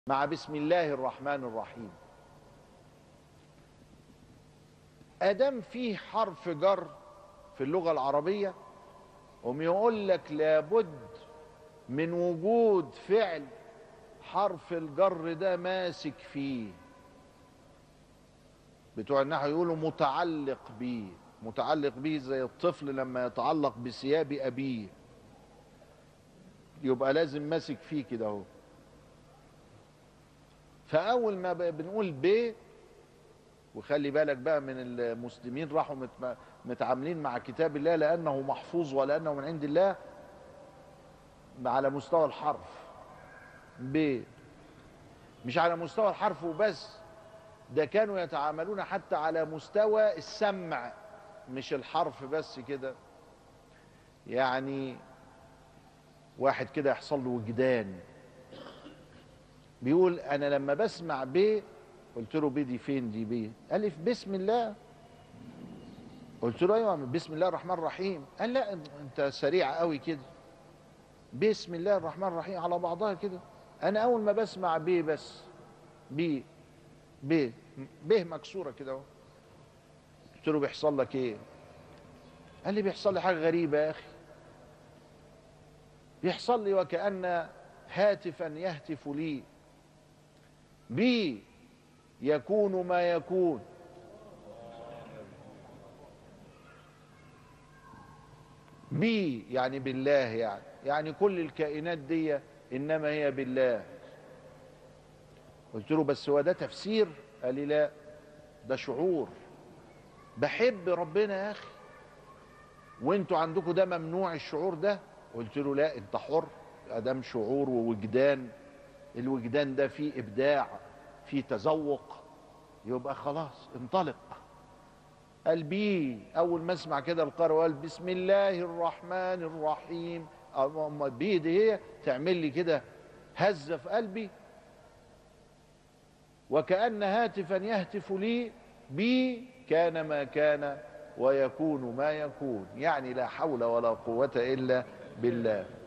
مع بسم الله الرحمن الرحيم ادم فيه حرف جر في اللغه العربيه هم يقول لك لابد من وجود فعل حرف الجر ده ماسك فيه بتوع النحو يقولوا متعلق بيه متعلق بيه زي الطفل لما يتعلق بثياب ابيه يبقى لازم ماسك فيه كده اهو فاول ما بنقول ب وخلي بالك بقى من المسلمين راحوا متعاملين مع كتاب الله لانه محفوظ ولانه من عند الله على مستوى الحرف ب مش على مستوى الحرف وبس ده كانوا يتعاملون حتى على مستوى السمع مش الحرف بس كده يعني واحد كده يحصل له وجدان بيقول انا لما بسمع ب قلت له ب دي فين دي ب قال لي في بسم الله قلت له ايوه بسم الله الرحمن الرحيم قال لا انت سريع قوي كده بسم الله الرحمن الرحيم على بعضها كده انا اول ما بسمع ب بس ب ب ب مكسوره كده اهو قلت له بيحصل لك ايه قال لي بيحصل لي حاجه غريبه يا اخي بيحصل لي وكأن هاتفا يهتف لي بي يكون ما يكون بي يعني بالله يعني يعني كل الكائنات دي انما هي بالله قلت له بس هو ده تفسير قال لي لا ده شعور بحب ربنا يا اخي وانتوا عندكم ده ممنوع الشعور ده قلت له لا انت حر ادام شعور ووجدان الوجدان ده فيه ابداع فيه تذوق يبقى خلاص انطلق قال بيه اول ما اسمع كده القارئ قال بسم الله الرحمن الرحيم اما بيه دي هي تعمل لي كده هزه في قلبي وكأن هاتفا يهتف لي بي كان ما كان ويكون ما يكون يعني لا حول ولا قوة إلا بالله